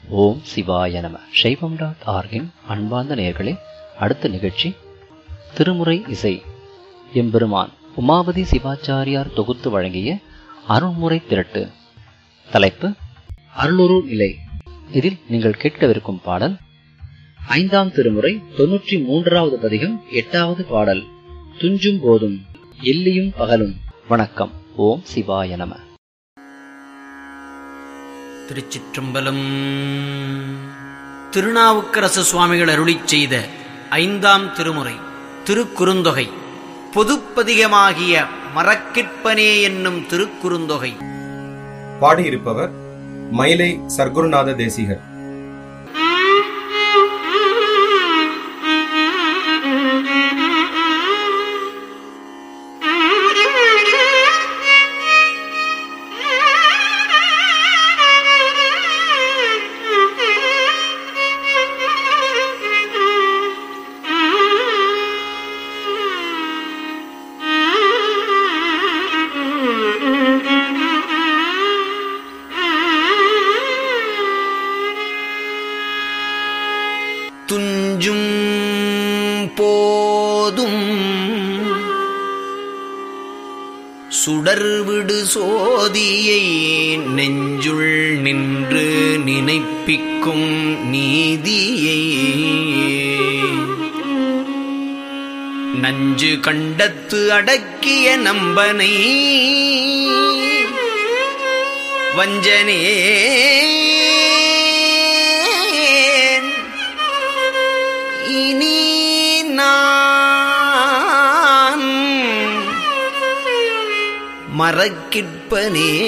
ஓம் சிவாய நம சைவம் டாட் ஆர்கின் அன்பார்ந்த நேயர்களே அடுத்த நிகழ்ச்சி திருமுறை இசை எம்பெருமான் உமாபதி சிவாச்சாரியார் தொகுத்து வழங்கிய அருள்முறை திரட்டு தலைப்பு அருளுரு நிலை இதில் நீங்கள் கேட்கவிருக்கும் பாடல் ஐந்தாம் திருமுறை தொன்னூற்றி மூன்றாவது பதிகம் எட்டாவது பாடல் துஞ்சும் போதும் எல்லியும் பகலும் வணக்கம் ஓம் சிவாய நம திருச்சிற்றம்பலம் திருநாவுக்கரசு சுவாமிகள் அருளிச் செய்த ஐந்தாம் திருமுறை திருக்குறுந்தொகை பொதுப்பதிகமாகிய மரக்கிற்பனே என்னும் திருக்குறுந்தொகை பாடியிருப்பவர் மயிலை சர்க்குருநாத தேசிகர் துஞ்சும் போதும் சுடர்விடு சோதியை நெஞ்சுள் நின்று நினைப்பிக்கும் நீதியை நஞ்சு கண்டத்து அடக்கிய நம்பனை வஞ்சனேன் இனி நான் மறக்கிற்பனே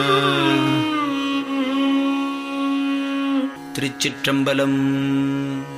திருச்சிற்றம்பலம்